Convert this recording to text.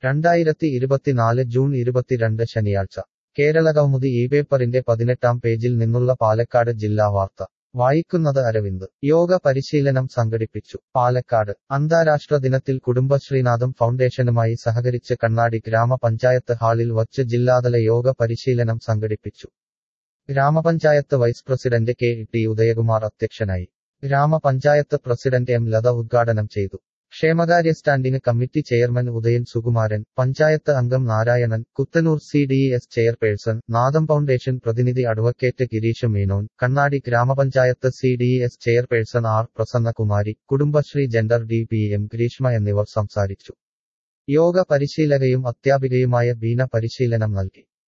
രണ്ടായിരത്തി ഇരുപത്തിനാല് ജൂൺ ഇരുപത്തിരണ്ട് ശനിയാഴ്ച കേരള കൗമുദി ഈ പേപ്പറിന്റെ പതിനെട്ടാം പേജിൽ നിന്നുള്ള പാലക്കാട് ജില്ലാ വാർത്ത വായിക്കുന്നത് അരവിന്ദ് യോഗ പരിശീലനം സംഘടിപ്പിച്ചു പാലക്കാട് അന്താരാഷ്ട്ര ദിനത്തിൽ കുടുംബശ്രീനാഥം ഫൗണ്ടേഷനുമായി സഹകരിച്ച് കണ്ണാടി ഗ്രാമപഞ്ചായത്ത് ഹാളിൽ വച്ച് ജില്ലാതല യോഗ പരിശീലനം സംഘടിപ്പിച്ചു ഗ്രാമപഞ്ചായത്ത് vice president K T Udayakumar അധ്യക്ഷനായി ഗ്രാമപഞ്ചായത്ത് പ്രസിഡന്റ് എം ലത ഉദ്ഘാടനം ചെയ്തു ക്ഷേമകാര്യ standing committee chairman Udayan Sukumaran panchayat അംഗം Narayanan Kuthanur C D S chairperson Nadam foundation പ്രതിനിധി അഡ്വക്കേറ്റ് ഗിരീഷ് മേനോൻ കണ്ണാടി ഗ്രാമപഞ്ചായത്ത് C D S chairperson R Prasannakumari Kudumbashree gender D P M Greeshma എന്നിവർ സംസാരിച്ചു യോഗ പരിശീലകയും അധ്യാപികയുമായ ബീന പരിശീലനം നൽകി